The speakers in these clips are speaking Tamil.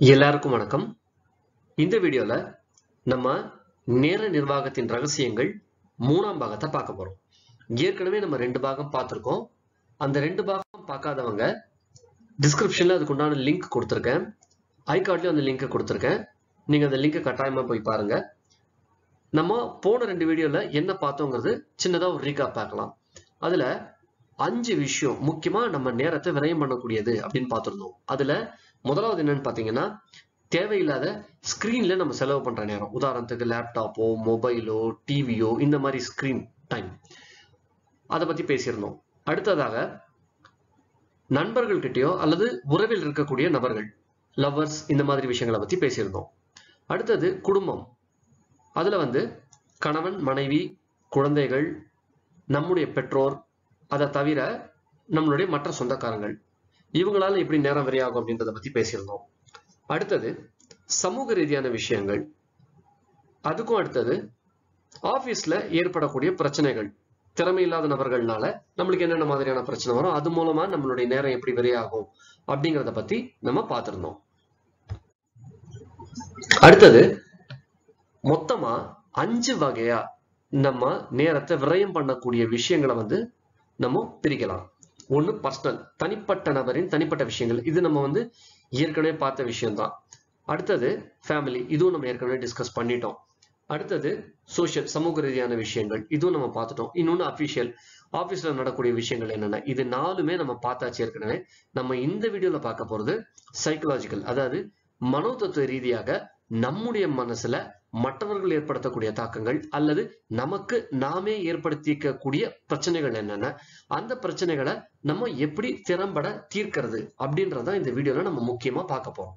எல்லாருக்கும் வணக்கம் இந்த வீடியோல நம்ம நேர நிர்வாகத்தின் ரகசியங்கள் மூணாம் பாகத்தை பார்க்க போறோம் ஏற்கனவே நம்ம ரெண்டு பாகம் பார்த்திருக்கோம் அந்த ரெண்டு பாகம் பார்க்காதவங்க டிஸ்கிரிப்ஷன்ல அதுக்கு உண்டான லிங்க் கொடுத்துருக்கேன் ஐகார்ட்லயும் அந்த லிங்கை கொடுத்துருக்கேன் நீங்க அந்த லிங்கை கட்டாயமா போய் பாருங்க நம்ம போன ரெண்டு வீடியோல என்ன பார்த்தோங்கிறது சின்னதா ஒரு ரீகாப் பார்க்கலாம் அதுல அஞ்சு விஷயம் முக்கியமா நம்ம நேரத்தை விரயம் பண்ணக்கூடியது அப்படின்னு பார்த்திருந்தோம் அதுல முதலாவது என்னன்னு பாத்தீங்கன்னா தேவையில்லாத ஸ்கிரீன்ல நம்ம செலவு பண்ற நேரம் உதாரணத்துக்கு லேப்டாப்போ மொபைலோ டிவியோ இந்த மாதிரி ஸ்கிரீன் டைம் அதை பத்தி பேசியிருந்தோம் அடுத்ததாக நண்பர்கள்கிட்டயோ அல்லது உறவில் இருக்கக்கூடிய நபர்கள் லவ்வர்ஸ் இந்த மாதிரி விஷயங்களை பத்தி பேசியிருந்தோம் அடுத்தது குடும்பம் அதுல வந்து கணவன் மனைவி குழந்தைகள் நம்முடைய பெற்றோர் அதை தவிர நம்மளுடைய மற்ற சொந்தக்காரங்கள் இவங்களால எப்படி நேரம் விரையாகும் அப்படின்றத பத்தி பேசியிருந்தோம் அடுத்தது சமூக ரீதியான விஷயங்கள் அதுக்கும் அடுத்தது ஆபீஸ்ல ஏற்படக்கூடிய பிரச்சனைகள் திறமை இல்லாத நபர்கள்னால நம்மளுக்கு என்னென்ன மாதிரியான பிரச்சனை வரும் அது மூலமா நம்மளுடைய நேரம் எப்படி விரையாகும் அப்படிங்கிறத பத்தி நம்ம பார்த்திருந்தோம் அடுத்தது மொத்தமா அஞ்சு வகையா நம்ம நேரத்தை விரயம் பண்ணக்கூடிய விஷயங்களை வந்து நம்ம பிரிக்கலாம் ஒண்ணு பர்சனல் தனிப்பட்ட நபரின் தனிப்பட்ட விஷயங்கள் இது நம்ம வந்து ஏற்கனவே பார்த்த விஷயம்தான் அடுத்தது ஃபேமிலி இதுவும் நம்ம ஏற்கனவே டிஸ்கஸ் பண்ணிட்டோம் அடுத்தது சோஷியல் சமூக ரீதியான விஷயங்கள் இதுவும் நம்ம பார்த்துட்டோம் இன்னொன்னு அபிஷியல் ஆபீஸ்ல நடக்கூடிய விஷயங்கள் என்னென்ன இது நாலுமே நம்ம பார்த்தாச்சு ஏற்கனவே நம்ம இந்த வீடியோல பார்க்க போறது சைக்கலாஜிக்கல் அதாவது மனோதத்துவ ரீதியாக நம்முடைய மனசுல மற்றவர்கள் ஏற்படுத்தக்கூடிய தாக்கங்கள் அல்லது நமக்கு நாமே ஏற்படுத்திக்கக்கூடிய பிரச்சனைகள் என்னென்ன அந்த பிரச்சனைகளை நம்ம எப்படி திறம்பட தீர்க்கிறது அப்படின்றத இந்த வீடியோல நம்ம முக்கியமா பார்க்க போறோம்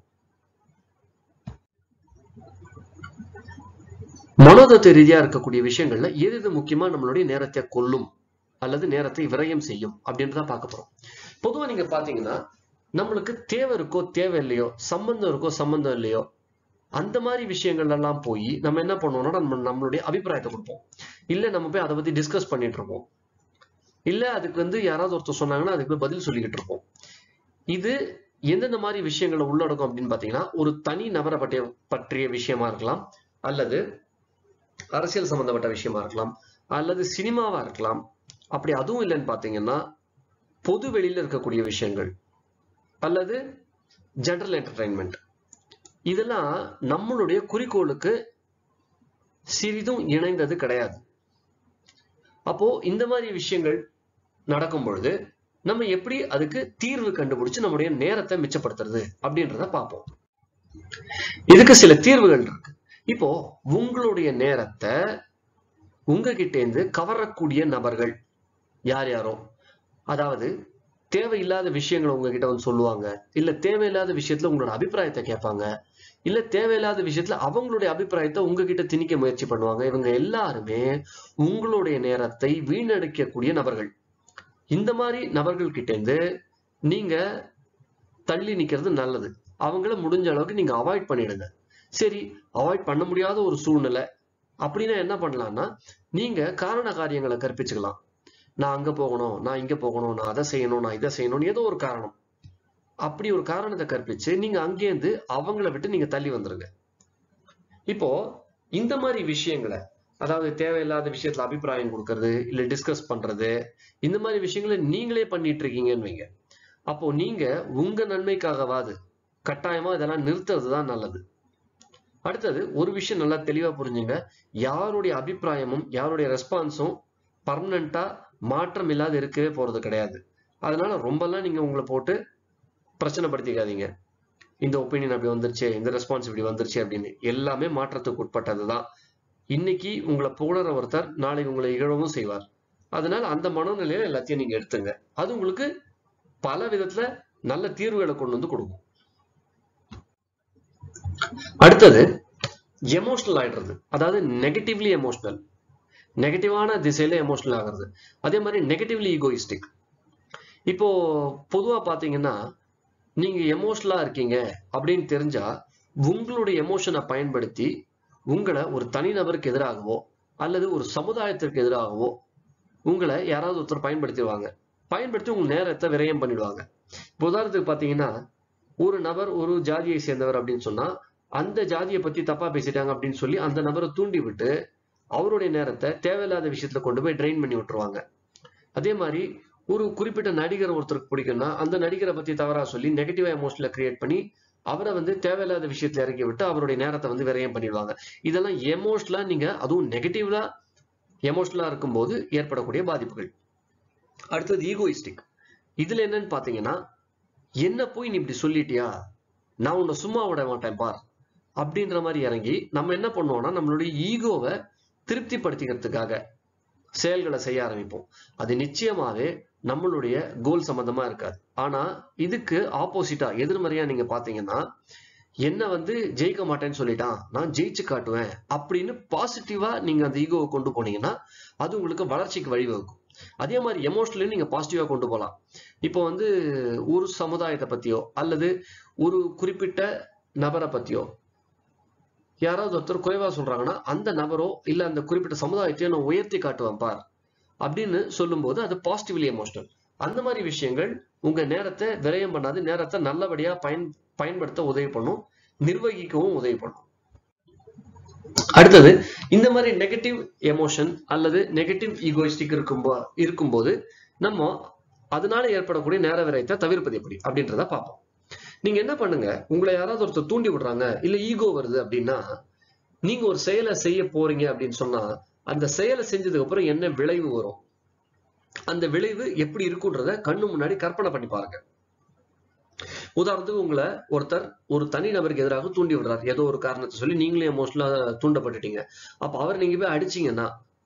மனோதத்துவ ரீதியா இருக்கக்கூடிய விஷயங்கள்ல எது எது முக்கியமா நம்மளுடைய நேரத்தை கொல்லும் அல்லது நேரத்தை விரயம் செய்யும் அப்படின்றத பார்க்க போறோம் பொதுவா நீங்க பாத்தீங்கன்னா நம்மளுக்கு தேவை இருக்கோ தேவை இல்லையோ சம்பந்தம் இருக்கோ சம்பந்தம் இல்லையோ அந்த மாதிரி விஷயங்கள் எல்லாம் போய் நம்ம என்ன பண்ணுவோம்னா நம்ம நம்மளுடைய அபிப்பிராயத்தை கொடுப்போம் இல்ல நம்ம போய் அதை பத்தி டிஸ்கஸ் பண்ணிட்டு இருப்போம் இல்ல அதுக்கு வந்து யாராவது ஒருத்தர் சொன்னாங்கன்னா அதுக்கு போய் பதில் சொல்லிக்கிட்டு இருப்போம் இது எந்தெந்த மாதிரி விஷயங்களை உள்ளடக்கும் அப்படின்னு பாத்தீங்கன்னா ஒரு தனி நபரை பற்றிய பற்றிய விஷயமா இருக்கலாம் அல்லது அரசியல் சம்பந்தப்பட்ட விஷயமா இருக்கலாம் அல்லது சினிமாவா இருக்கலாம் அப்படி அதுவும் இல்லைன்னு பாத்தீங்கன்னா பொது வெளியில இருக்கக்கூடிய விஷயங்கள் அல்லது ஜெனரல் என்டர்டைன்மெண்ட் இதெல்லாம் நம்மளுடைய குறிக்கோளுக்கு சிறிதும் இணைந்தது கிடையாது அப்போ இந்த மாதிரி விஷயங்கள் நடக்கும் பொழுது நம்ம எப்படி அதுக்கு தீர்வு கண்டுபிடிச்சு நம்முடைய நேரத்தை மிச்சப்படுத்துறது அப்படின்றத பார்ப்போம் இதுக்கு சில தீர்வுகள் இருக்கு இப்போ உங்களுடைய நேரத்தை உங்ககிட்ட இருந்து கவரக்கூடிய நபர்கள் யார் யாரோ அதாவது தேவையில்லாத விஷயங்களை உங்ககிட்ட வந்து சொல்லுவாங்க இல்ல தேவையில்லாத விஷயத்துல உங்களோட அபிப்பிராயத்தை கேட்பாங்க இல்ல தேவையில்லாத விஷயத்துல அவங்களுடைய அபிப்பிராயத்தை உங்ககிட்ட திணிக்க முயற்சி பண்ணுவாங்க இவங்க எல்லாருமே உங்களுடைய நேரத்தை வீணடிக்கக்கூடிய நபர்கள் இந்த மாதிரி நபர்கள் கிட்ட இருந்து நீங்க தள்ளி நிக்கிறது நல்லது அவங்கள முடிஞ்ச அளவுக்கு நீங்க அவாய்ட் பண்ணிடுங்க சரி அவாய்ட் பண்ண முடியாத ஒரு சூழ்நிலை அப்படின்னா என்ன பண்ணலாம்னா நீங்க காரண காரியங்களை கற்பிச்சுக்கலாம் நான் அங்க போகணும் நான் இங்க போகணும் நான் அதை செய்யணும் நான் இதை செய்யணும்னு ஏதோ ஒரு காரணம் அப்படி ஒரு காரணத்தை கற்பிச்சு நீங்க அங்கேருந்து அவங்கள விட்டு நீங்க தள்ளி வந்துருங்க இப்போ இந்த மாதிரி விஷயங்களை அதாவது தேவையில்லாத விஷயத்துல அபிப்பிராயம் கொடுக்கறது இல்ல டிஸ்கஸ் பண்றது இந்த மாதிரி விஷயங்களை நீங்களே பண்ணிட்டு இருக்கீங்கன்னு வைங்க அப்போ நீங்க உங்க நன்மைக்காகவாது கட்டாயமா இதெல்லாம் நிறுத்துறது தான் நல்லது அடுத்தது ஒரு விஷயம் நல்லா தெளிவா புரிஞ்சுங்க யாருடைய அபிப்பிராயமும் யாருடைய ரெஸ்பான்ஸும் பர்மனண்டா மாற்றம் இல்லாத இருக்கவே போறது கிடையாது அதனால ரொம்பலாம் நீங்க உங்களை போட்டு பிரச்சனைப்படுத்திக்காதீங்க இந்த ஒப்பீனியன் அப்படி வந்துருச்சு இந்த ரெஸ்பான்ஸ் இப்படி வந்துருச்சு அப்படின்னு எல்லாமே மாற்றத்துக்கு உட்பட்டதுதான் இன்னைக்கு உங்களை புகழற ஒருத்தர் நாளைக்கு உங்களை இகழவும் செய்வார் அதனால அந்த மனநிலையில எல்லாத்தையும் நீங்க எடுத்துங்க அது உங்களுக்கு பல விதத்துல நல்ல தீர்வுகளை கொண்டு வந்து கொடுக்கும் அடுத்தது எமோஷனல் ஆயிடுறது அதாவது நெகட்டிவ்லி எமோஷனல் நெகட்டிவான திசையில எமோஷனல் ஆகிறது அதே மாதிரி நெகட்டிவ்லி ஈகோயிஸ்டிக் இப்போ பொதுவா பாத்தீங்கன்னா நீங்க எமோஷனலா இருக்கீங்க அப்படின்னு தெரிஞ்சா உங்களுடைய எமோஷனை பயன்படுத்தி உங்களை ஒரு தனிநபருக்கு எதிராகவோ அல்லது ஒரு சமுதாயத்திற்கு எதிராகவோ உங்களை யாராவது ஒருத்தர் பயன்படுத்திடுவாங்க பயன்படுத்தி உங்க நேரத்தை விரயம் பண்ணிடுவாங்க இப்போ உதாரணத்துக்கு பாத்தீங்கன்னா ஒரு நபர் ஒரு ஜாதியை சேர்ந்தவர் அப்படின்னு சொன்னா அந்த ஜாதியை பத்தி தப்பா பேசிட்டாங்க அப்படின்னு சொல்லி அந்த நபரை தூண்டி விட்டு அவருடைய நேரத்தை தேவையில்லாத விஷயத்துல கொண்டு போய் ட்ரெயின் பண்ணி விட்டுருவாங்க அதே மாதிரி ஒரு குறிப்பிட்ட நடிகர் ஒருத்தருக்கு பிடிக்கும்னா அந்த நடிகரை பத்தி தவறா சொல்லி நெகட்டிவா எமோஷனல கிரியேட் பண்ணி அவரை வந்து தேவையில்லாத விஷயத்துல இறக்கி விட்டு அவருடைய நேரத்தை வந்து விரயம் பண்ணிடுவாங்க இதெல்லாம் எமோஷனலா நீங்க அதுவும் நெகட்டிவ்லா எமோஷனலா இருக்கும்போது ஏற்படக்கூடிய பாதிப்புகள் அடுத்தது ஈகோயிஸ்டிக் இதுல என்னன்னு பாத்தீங்கன்னா என்ன போய் நீ இப்படி சொல்லிட்டியா நான் உன்னை சும்மா விட மாட்டேன் பார் அப்படின்ற மாதிரி இறங்கி நம்ம என்ன பண்ணுவோம்னா நம்மளுடைய ஈகோவை திருப்திப்படுத்திக்கிறதுக்காக செயல்களை செய்ய ஆரம்பிப்போம் அது நிச்சயமாவே நம்மளுடைய கோல் சம்பந்தமா இருக்காது ஆனா இதுக்கு ஆப்போசிட்டா எதிர்மறையா நீங்க பாத்தீங்கன்னா என்ன வந்து ஜெயிக்க மாட்டேன்னு சொல்லிட்டான் நான் ஜெயிச்சு காட்டுவேன் அப்படின்னு பாசிட்டிவா நீங்க அந்த ஈகோவை கொண்டு போனீங்கன்னா அது உங்களுக்கு வளர்ச்சிக்கு வழிவகுக்கும் அதே மாதிரி எமோஷனலி நீங்க பாசிட்டிவா கொண்டு போகலாம் இப்போ வந்து ஒரு சமுதாயத்தை பத்தியோ அல்லது ஒரு குறிப்பிட்ட நபரை பத்தியோ யாராவது ஒருத்தர் குறைவா சொல்றாங்கன்னா அந்த நபரோ இல்ல அந்த குறிப்பிட்ட சமுதாயத்தையோ நான் உயர்த்தி காட்டுவேன் பார் அப்படின்னு சொல்லும்போது அது பாசிட்டிவ்லி எமோஷனல் அந்த மாதிரி விஷயங்கள் உங்க நேரத்தை விரயம் பண்ணாது நேரத்தை நல்லபடியா பயன் பயன்படுத்த உதவி பண்ணும் நிர்வகிக்கவும் உதவி பண்ணும் அடுத்தது இந்த மாதிரி நெகட்டிவ் எமோஷன் அல்லது நெகட்டிவ் ஈகோயிஸ்டிக் இருக்கும்போ இருக்கும்போது நம்ம அதனால ஏற்படக்கூடிய நேர விரயத்தை தவிர்ப்பது எப்படி அப்படின்றத பார்ப்போம் நீங்க என்ன பண்ணுங்க உங்களை யாராவது ஒருத்தர் தூண்டி விடுறாங்க இல்ல ஈகோ வருது அப்படின்னா நீங்க ஒரு செயலை செய்ய போறீங்க அப்படின்னு சொன்னா அந்த செயலை செஞ்சதுக்கு அப்புறம் என்ன விளைவு வரும் அந்த விளைவு எப்படி இருக்குன்றத கண்ணு முன்னாடி கற்பனை பண்ணி பாருங்க உதாரணத்துக்கு உங்களை ஒருத்தர் ஒரு தனி நபருக்கு எதிராக தூண்டி விடுறாரு ஏதோ ஒரு காரணத்தை சொல்லி நீங்களே எமோஷனலா தூண்டப்பட்டுட்டீங்க அப்ப அவர் நீங்க போய் அடிச்சீங்கன்னா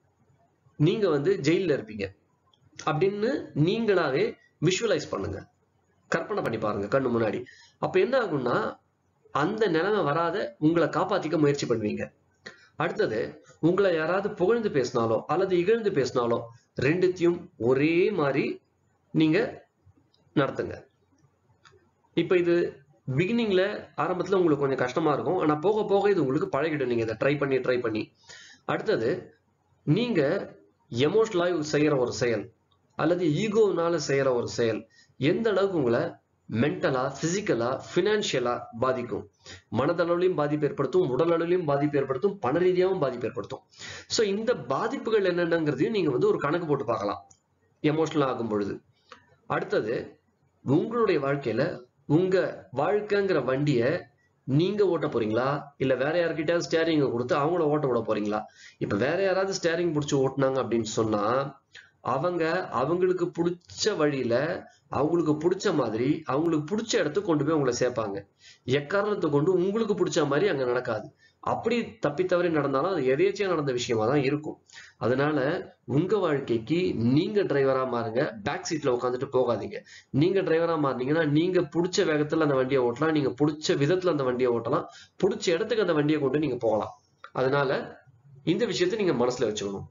நீங்க வந்து ஜெயில இருப்பீங்க அப்படின்னு நீங்களாவே விஷுவலைஸ் பண்ணுங்க கற்பனை பண்ணி பாருங்க கண்ணு முன்னாடி அப்ப என்ன ஆகும்னா அந்த நிலைமை வராத உங்களை காப்பாத்திக்க முயற்சி பண்ணுவீங்க அடுத்தது உங்களை யாராவது புகழ்ந்து பேசினாலோ அல்லது இகழ்ந்து பேசினாலோ ரெண்டுத்தையும் ஒரே மாதிரி நீங்க நடத்துங்க இப்ப இது பிகினிங்ல ஆரம்பத்துல உங்களுக்கு கொஞ்சம் கஷ்டமா இருக்கும் ஆனா போக போக இது உங்களுக்கு பழகிடும் நீங்க இதை ட்ரை பண்ணி ட்ரை பண்ணி அடுத்தது நீங்க எமோஷனலா செய்யற ஒரு செயல் அல்லது ஈகோனால செய்யற ஒரு செயல் எந்த அளவுக்கு உங்களை மென்டலா பிசிக்கலா பினான்சியலா பாதிக்கும் மனதளவுலையும் பாதிப்பு ஏற்படுத்தும் உடல் அளவுலையும் பாதிப்பு ஏற்படுத்தும் பண ரீதியாகவும் பாதிப்பு ஏற்படுத்தும் சோ இந்த பாதிப்புகள் என்னென்னங்கிறதையும் நீங்க வந்து ஒரு கணக்கு போட்டு பார்க்கலாம் எமோஷனல் ஆகும் பொழுது அடுத்தது உங்களுடைய வாழ்க்கையில உங்க வாழ்க்கைங்கிற வண்டிய நீங்க ஓட்ட போறீங்களா இல்ல வேற யார்கிட்டயாவது ஸ்டேரிங் கொடுத்து அவங்கள ஓட்ட விட போறீங்களா இப்ப வேற யாராவது ஸ்டேரிங் பிடிச்சி ஓட்டுனாங்க அப்படின்னு சொன்னா அவங்க அவங்களுக்கு பிடிச்ச வழியில அவங்களுக்கு பிடிச்ச மாதிரி அவங்களுக்கு பிடிச்ச இடத்துக்கு கொண்டு போய் உங்களை சேர்ப்பாங்க எக்காரணத்தை கொண்டு உங்களுக்கு பிடிச்ச மாதிரி அங்க நடக்காது அப்படி தப்பி தவறி நடந்தாலும் அது எதேச்சியா நடந்த விஷயமா தான் இருக்கும் அதனால உங்க வாழ்க்கைக்கு நீங்க டிரைவரா மாறுங்க பேக் சீட்ல உட்காந்துட்டு போகாதீங்க நீங்க டிரைவரா மாறினீங்கன்னா நீங்க பிடிச்ச வேகத்துல அந்த வண்டியை ஓட்டலாம் நீங்க பிடிச்ச விதத்துல அந்த வண்டியை ஓட்டலாம் பிடிச்ச இடத்துக்கு அந்த வண்டியை கொண்டு நீங்க போகலாம் அதனால இந்த விஷயத்தை நீங்க மனசுல வச்சுக்கணும்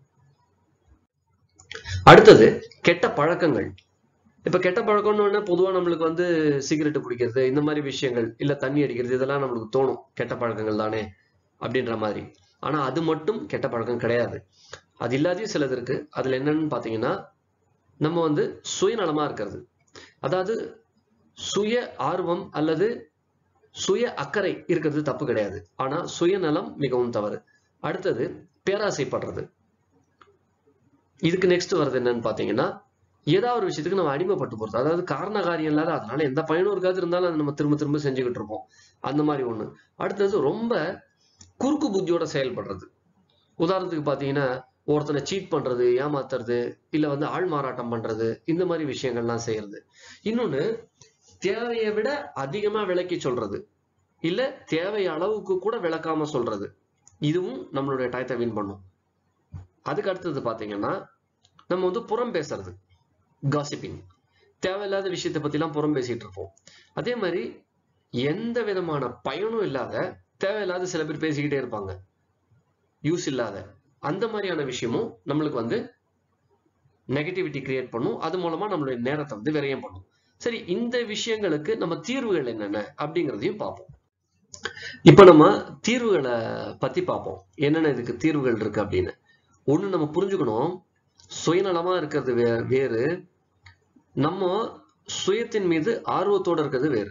அடுத்தது கெட்ட பழக்கங்கள் இப்ப கெட்ட பழக்கம்னு பொதுவா நம்மளுக்கு வந்து சிகரெட் பிடிக்கிறது இந்த மாதிரி விஷயங்கள் இல்ல தண்ணி அடிக்கிறது இதெல்லாம் நம்மளுக்கு தோணும் கெட்ட பழக்கங்கள் தானே அப்படின்ற மாதிரி ஆனா அது மட்டும் கெட்ட பழக்கம் கிடையாது அது இல்லாதையும் சிலது இருக்கு அதுல என்னன்னு பாத்தீங்கன்னா நம்ம வந்து சுயநலமா இருக்கிறது அதாவது சுய ஆர்வம் அல்லது சுய அக்கறை இருக்கிறது தப்பு கிடையாது ஆனா சுயநலம் மிகவும் தவறு அடுத்தது பேராசைப்படுறது இதுக்கு நெக்ஸ்ட் வருது என்னன்னு பாத்தீங்கன்னா ஏதாவது ஒரு விஷயத்துக்கு நம்ம அடிமைப்பட்டு போறது அதாவது காரண காரியம் இல்லாத அதனால எந்த பயனும் இருக்காது இருந்தாலும் அதை நம்ம திரும்ப திரும்ப செஞ்சுக்கிட்டு இருப்போம் அந்த மாதிரி ஒண்ணு அடுத்தது ரொம்ப குறுக்கு புத்தியோட செயல்படுறது உதாரணத்துக்கு பாத்தீங்கன்னா ஒருத்தனை சீட் பண்றது ஏமாத்துறது இல்ல வந்து ஆள் மாறாட்டம் பண்றது இந்த மாதிரி விஷயங்கள்லாம் செய்யறது இன்னொன்னு தேவையை விட அதிகமா விளக்கி சொல்றது இல்ல தேவை அளவுக்கு கூட விளக்காம சொல்றது இதுவும் நம்மளுடைய டயத்தை வின் பண்ணும் அதுக்கு அடுத்தது பாத்தீங்கன்னா நம்ம வந்து புறம் பேசுறது காசிப்பிங் தேவையில்லாத விஷயத்தை பத்திலாம் புறம் பேசிட்டு இருப்போம் அதே மாதிரி எந்த விதமான பயனும் இல்லாத தேவையில்லாத சில பேர் பேசிக்கிட்டே இருப்பாங்க யூஸ் இல்லாத அந்த மாதிரியான விஷயமும் நம்மளுக்கு வந்து நெகட்டிவிட்டி கிரியேட் பண்ணும் அது மூலமா நம்மளுடைய நேரத்தை வந்து விரயம் பண்ணும் சரி இந்த விஷயங்களுக்கு நம்ம தீர்வுகள் என்னென்ன அப்படிங்கிறதையும் பார்ப்போம் இப்ப நம்ம தீர்வுகளை பத்தி பார்ப்போம் என்னென்ன இதுக்கு தீர்வுகள் இருக்கு அப்படின்னு ஒண்ணு நம்ம புரிஞ்சுக்கணும் சுயநலமா இருக்கிறது வே வேறு நம்ம சுயத்தின் மீது ஆர்வத்தோட இருக்கிறது வேறு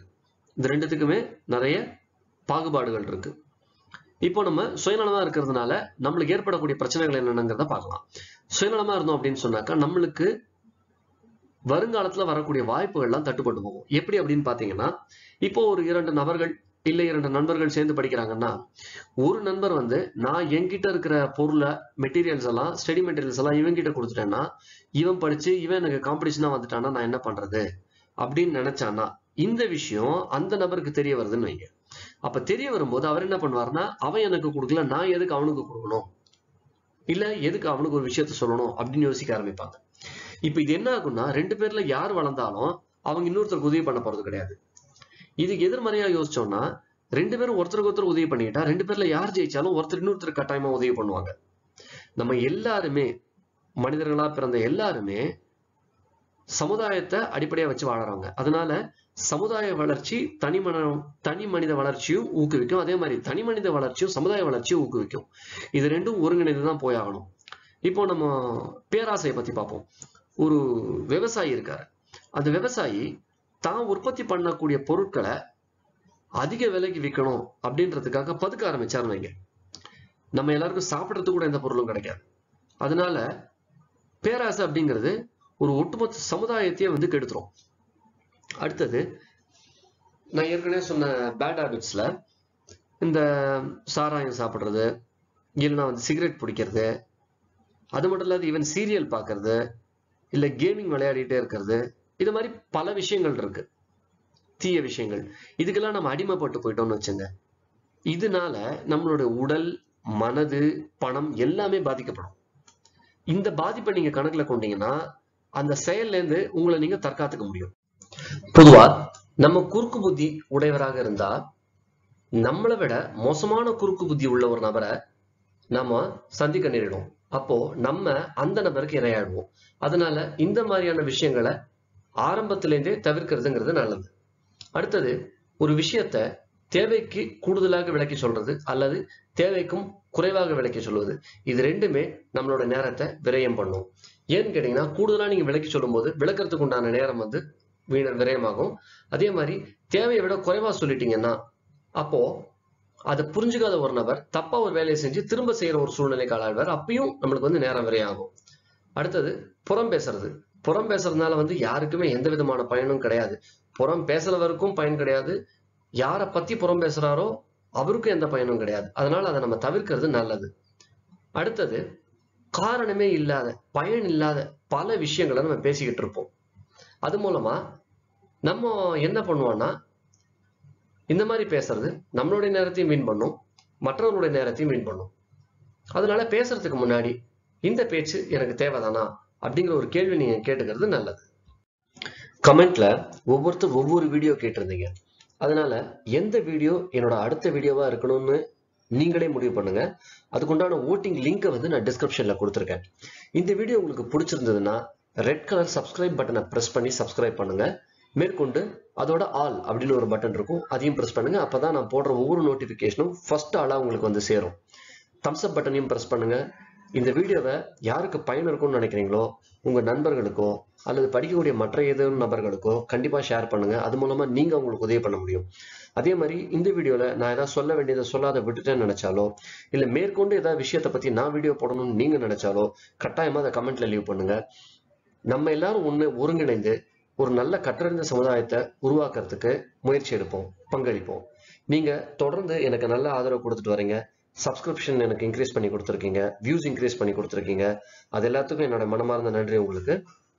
இந்த ரெண்டுத்துக்குமே நிறைய பாகுபாடுகள் இருக்கு இப்போ நம்ம சுயநலமா இருக்கிறதுனால நம்மளுக்கு ஏற்படக்கூடிய பிரச்சனைகள் என்னென்னங்கிறத பார்க்கலாம் சுயநலமா இருந்தோம் அப்படின்னு சொன்னாக்கா நம்மளுக்கு வருங்காலத்துல வரக்கூடிய வாய்ப்புகள்லாம் தட்டுப்பட்டு போகும் எப்படி அப்படின்னு பாத்தீங்கன்னா இப்போ ஒரு இரண்டு நபர்கள் இல்லை இரண்டு நண்பர்கள் சேர்ந்து படிக்கிறாங்கன்னா ஒரு நண்பர் வந்து நான் என்கிட்ட இருக்கிற பொருளை மெட்டீரியல்ஸ் எல்லாம் ஸ்டடி மெட்டீரியல்ஸ் எல்லாம் இவன் கிட்ட கொடுத்துட்டேன்னா இவன் படிச்சு இவன் எனக்கு காம்படிஷனா வந்துட்டான்னா நான் என்ன பண்றது அப்படின்னு நினைச்சானா இந்த விஷயம் அந்த நபருக்கு தெரிய வருதுன்னு வைங்க அப்ப தெரிய வரும்போது அவர் என்ன பண்ணுவாருன்னா அவன் எனக்கு கொடுக்கல நான் எதுக்கு அவனுக்கு கொடுக்கணும் இல்ல எதுக்கு அவனுக்கு ஒரு விஷயத்த சொல்லணும் அப்படின்னு யோசிக்க ஆரம்பிப்பாங்க இப்ப இது என்ன ஆகும்னா ரெண்டு பேர்ல யார் வளர்ந்தாலும் அவங்க இன்னொருத்தருக்கு உதவி பண்ண போறது கிடையாது இதுக்கு எதிர்மறையா யோசிச்சோம்னா ரெண்டு பேரும் ஒருத்தருக்கு ஒருத்தர் உதவி பண்ணிக்கிட்டா ரெண்டு பேர்ல யார் ஜெயிச்சாலும் ஒருத்தர் இன்னொருத்தர் கட்டாயமா உதவி பண்ணுவாங்க நம்ம எல்லாருமே மனிதர்களா பிறந்த எல்லாருமே சமுதாயத்தை அடிப்படையா வச்சு வாழறவங்க அதனால சமுதாய வளர்ச்சி தனி மன தனி மனித வளர்ச்சியும் ஊக்குவிக்கும் அதே மாதிரி தனி மனித வளர்ச்சியும் சமுதாய வளர்ச்சியும் ஊக்குவிக்கும் இது ரெண்டும் ஒருங்கிணைந்து தான் போயாகணும் இப்போ நம்ம பேராசையை பத்தி பார்ப்போம் ஒரு விவசாயி இருக்காரு அந்த விவசாயி தான் உற்பத்தி பண்ணக்கூடிய பொருட்களை அதிக விலைக்கு விற்கணும் அப்படின்றதுக்காக பதுக்க ஆரம்பிச்சாருன்னு வைங்க நம்ம எல்லாருக்கும் சாப்பிட்றதுக்கு கூட எந்த பொருளும் கிடைக்காது அதனால பேராசை அப்படிங்கிறது ஒரு ஒட்டுமொத்த சமுதாயத்தையே வந்து கெடுத்துரும் அடுத்தது நான் ஏற்கனவே சொன்ன பேட் ஹேபிட்ஸ்ல இந்த சாராயம் சாப்பிட்றது இல்லைன்னா வந்து சிகரெட் பிடிக்கிறது அது மட்டும் இல்லாத ஈவன் சீரியல் பார்க்கறது இல்லை கேமிங் விளையாடிட்டே இருக்கிறது இது மாதிரி பல விஷயங்கள் இருக்கு தீய விஷயங்கள் இதுக்கெல்லாம் நம்ம அடிமைப்பட்டு போயிட்டோம்னு வச்சுங்க இதனால நம்மளோட உடல் மனது பணம் எல்லாமே பாதிக்கப்படும் இந்த பாதிப்பை நீங்க கணக்குல கொண்டீங்கன்னா அந்த செயல்ல இருந்து உங்களை நீங்க தற்காத்துக்க முடியும் பொதுவா நம்ம குறுக்கு புத்தி உடையவராக இருந்தா நம்மளை விட மோசமான குறுக்கு புத்தி உள்ள ஒரு நபரை நாம சந்திக்க நேரிடும் அப்போ நம்ம அந்த நபருக்கு இரையாடுவோம் அதனால இந்த மாதிரியான விஷயங்களை ஆரம்பத்திலேருந்தே தவிர்க்கிறதுங்கிறது நல்லது அடுத்தது ஒரு விஷயத்த தேவைக்கு கூடுதலாக விளக்கி சொல்றது அல்லது தேவைக்கும் குறைவாக விளக்கி சொல்வது இது ரெண்டுமே நம்மளோட நேரத்தை விரயம் பண்ணும் ஏன்னு கேட்டீங்கன்னா கூடுதலா நீங்க விளக்கி சொல்லும்போது விளக்கறதுக்கு உண்டான நேரம் வந்து வீண விரயமாகும் அதே மாதிரி தேவையை விட குறைவா சொல்லிட்டீங்கன்னா அப்போ அதை புரிஞ்சுக்காத ஒரு நபர் தப்பா ஒரு வேலையை செஞ்சு திரும்ப செய்யற ஒரு சூழ்நிலைக்கு ஆளாழ்வார் அப்பயும் நம்மளுக்கு வந்து நேரம் விரையாகும் அடுத்தது புறம் பேசுறது புறம் பேசுறதுனால வந்து யாருக்குமே எந்த விதமான பயனும் கிடையாது புறம் பேசுறவருக்கும் பயன் கிடையாது யாரை பத்தி புறம் பேசுறாரோ அவருக்கும் எந்த பயனும் கிடையாது அதனால அதை நம்ம தவிர்க்கிறது நல்லது அடுத்தது காரணமே இல்லாத பயன் இல்லாத பல விஷயங்களை நம்ம பேசிக்கிட்டு இருப்போம் அது மூலமா நம்ம என்ன பண்ணுவோம்னா இந்த மாதிரி பேசுறது நம்மளுடைய நேரத்தையும் மீன் பண்ணும் மற்றவர்களுடைய நேரத்தையும் மீன் பண்ணும் அதனால பேசுறதுக்கு முன்னாடி இந்த பேச்சு எனக்கு தேவைதானா அப்படிங்கிற ஒரு கேள்வி நீங்க கேட்டுக்கிறது நல்லது கமெண்ட்ல ஒவ்வொருத்தர் ஒவ்வொரு வீடியோ கேட்டிருந்தீங்க அதனால எந்த வீடியோ என்னோட அடுத்த வீடியோவா இருக்கணும்னு நீங்களே முடிவு பண்ணுங்க அதுக்குண்டான ஓட்டிங் லிங்கை வந்து நான் டிஸ்கிரிப்ஷன்ல கொடுத்துருக்கேன் இந்த வீடியோ உங்களுக்கு பிடிச்சிருந்ததுன்னா ரெட் கலர் சப்ஸ்கிரைப் பட்டனை பிரஸ் பண்ணி சப்ஸ்கிரைப் பண்ணுங்க மேற்கொண்டு அதோட ஆல் அப்படின்னு ஒரு பட்டன் இருக்கும் அதையும் பிரஸ் பண்ணுங்க அப்பதான் நான் போடுற ஒவ்வொரு நோட்டிபிகேஷனும் ஃபர்ஸ்ட் ஆளா உங்களுக்கு வந்து சேரும் தம்ஸ் அப் பட்டனையும் பிரஸ் பண்ணுங்க இந்த வீடியோவை யாருக்கு பயன் இருக்கும்னு நினைக்கிறீங்களோ உங்க நண்பர்களுக்கோ அல்லது படிக்கக்கூடிய மற்ற ஏதேனும் நபர்களுக்கோ கண்டிப்பா ஷேர் பண்ணுங்க அது மூலமா நீங்க அவங்களுக்கு உதவி பண்ண முடியும் அதே மாதிரி இந்த வீடியோல நான் ஏதாவது சொல்ல வேண்டியதை சொல்லாத விட்டுட்டேன்னு நினைச்சாலோ இல்ல மேற்கொண்டு ஏதாவது விஷயத்தை பத்தி நான் வீடியோ போடணும்னு நீங்க நினைச்சாலோ கட்டாயமா அதை கமெண்ட்ல லீவ் பண்ணுங்க நம்ம எல்லாரும் ஒண்ணு ஒருங்கிணைந்து ஒரு நல்ல கற்றறிந்த சமுதாயத்தை உருவாக்குறதுக்கு முயற்சி எடுப்போம் பங்களிப்போம் நீங்க தொடர்ந்து எனக்கு நல்ல ஆதரவு கொடுத்துட்டு வரீங்க சப்ஸ்கிரிப்ஷன் எனக்கு இன்க்ரீஸ் பண்ணி கொடுத்துருக்கீங்க வியூஸ் இன்க்ரீஸ் பண்ணி கொடுத்துருக்கீங்க அது எல்லாத்துக்கும் என்னோட மனமார்ந்த நன்றி உங்களுக்கு